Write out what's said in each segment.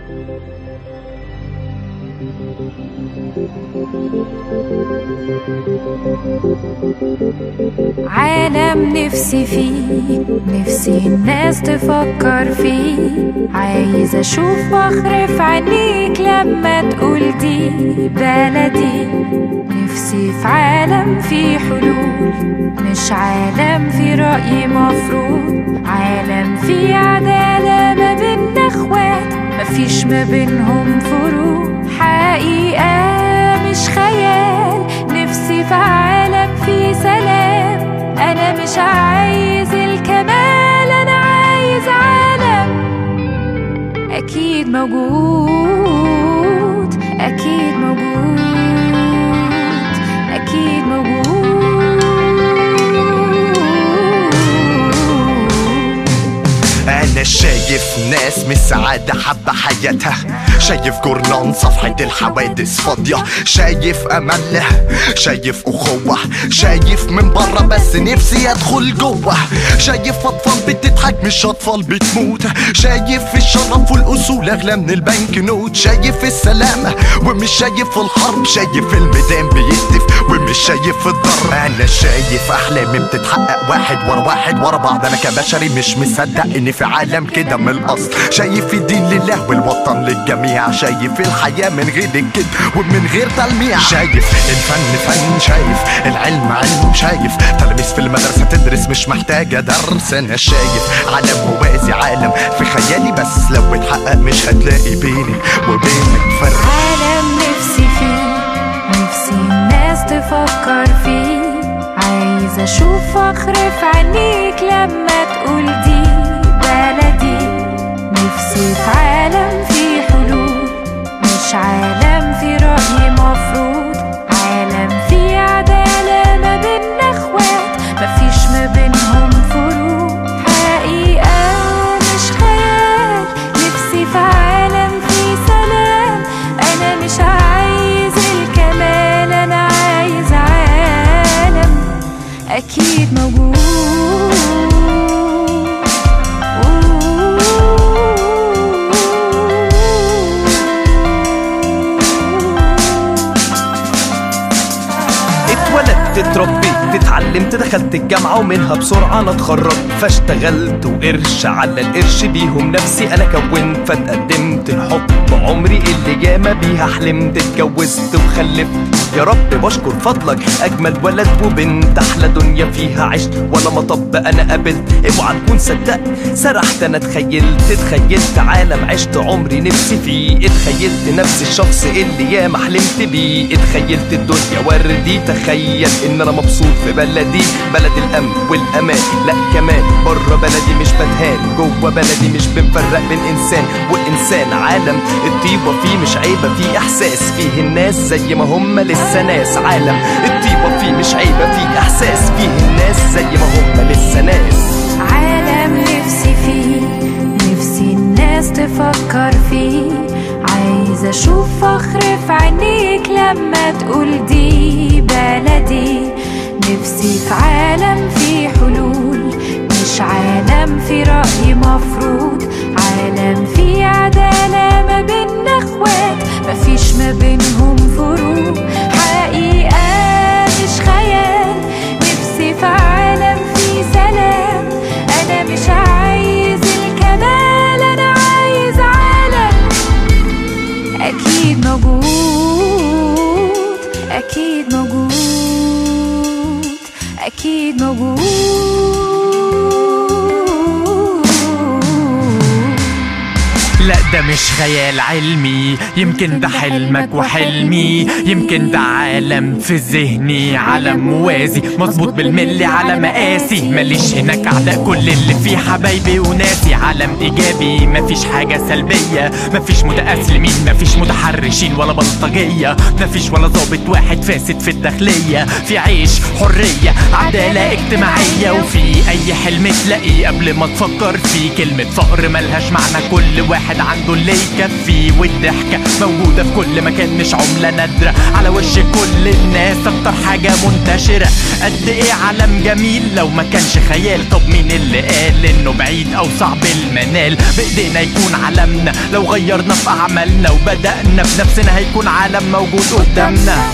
عالم نفسي فيه نفسي الناس تفكر فيه عايز اشوف فخر في عينيك لما تقول دي بلدي نفسي في عالم فيه حلول مش عالم فيه رأي مفروض عالم فيه عدالة ما بين اخوات مفيش ما بينهم فروق حقيقة مش خيال نفسي في عالم فيه سلام أنا مش عايز الكمال أنا عايز عالم أكيد موجود أكيد موجود أكيد موجود انا شايف ناس من السعادة حابة حياتها شايف جورنان صفحة الحوادث فاضية شايف امل شايف اخوة شايف من بره بس نفسي ادخل جوه شايف اطفال بتضحك مش اطفال بتموت شايف الشرف والاصول اغلى من البنك نوت شايف السلام ومش شايف الحرب شايف الميدان بيهتف ومش شايف الضرب انا شايف احلامي بتتحقق واحد ورا واحد ورا بعض انا كبشري مش مصدق ان في عالم كده من الاصل شايف الدين لله والوطن للجميع شايف الحياة من غير الكذب ومن غير تلميع شايف الفن فن شايف العلم علم شايف تلاميذ في المدرسة تدرس مش محتاجة درس انا شايف عالم موازي عالم في خيالي بس لو اتحقق مش هتلاقي بيني وبينك فرق عالم نفسي فيه نفسي الناس تفكر فيه عايز اشوف فخر في عينيك لما تقول دي بلدي نفسي في عالم فيه حلول مش عالم فيه رأي مفروض عالم فيه عدالة ما بين اخوات مفيش ما بينهم فروق حقيقة مش خيال نفسي في عالم فيه سلام انا مش عايز الكمال انا عايز عالم اكيد موجود اتولدت اتربيت اتعلمت دخلت الجامعة ومنها بسرعة انا اتخرجت فاشتغلت وقرش على القرش بيهم نفسي انا كونت فاتقدمت الحب عمري اللي ياما بيها حلمت اتجوزت وخلفت يا رب بشكر فضلك اجمل ولد وبنت احلى دنيا فيها عشت ولا مطب انا قابلت اوعى تكون صدقت سرحت انا اتخيلت اتخيلت عالم عشت عمري نفسي فيه اتخيلت نفس الشخص اللي ياما حلمت بيه اتخيلت الدنيا وردي تخيل ان انا مبسوط في بلدي بلد الامن والامان لا كمان بره بلدي مش بتهان جوه بلدي مش بنفرق بين انسان وانسان عالم الطيبه فيه مش عيبه فيه احساس فيه الناس زي ما هم لسه ناس عالم الطيبه فيه مش عيبه فيه احساس فيه الناس زي ما هم لسه ناس عالم نفسي فيه نفسي الناس تفكر فيه عايز اشوف فخر في عينيك لما تقول دي بلدي نفسي في عالم فيه حلول مش عالم فيه رأي مفروض عالم فيه عدالة ما بين اخوات مفيش ما بينهم فروق حقيقة مش خيال نفسي في عالم فيه سلام انا مش عايز الكمال انا عايز عالم اكيد موجود اكيد موجود اكيد موجود لا ده مش خيال علمي يمكن ده حلمك وحلمي يمكن ده عالم في ذهني عالم موازي مظبوط بالملي على مقاسي ماليش هناك اعداء كل اللي فيه حبايبي وناسي عالم ايجابي مفيش حاجة سلبية مفيش متأسلمين مفيش متحرشين ولا بلطجية مفيش ولا ضابط واحد فاسد في الداخلية في عيش حرية عدالة اجتماعية وفي اي حلم تلاقيه قبل ما تفكر فيه كلمة فقر ملهاش معنى كل واحد عنده عنده اللي يكفيه والضحكة موجودة في كل مكان مش عملة نادرة على وش كل الناس أكتر حاجة منتشرة قد إيه عالم جميل لو ما كانش خيال طب مين اللي قال إنه بعيد أو صعب المنال بإيدينا يكون عالمنا لو غيرنا في أعمالنا وبدأنا بنفسنا هيكون عالم موجود قدامنا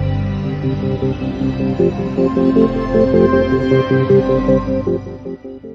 Thank you.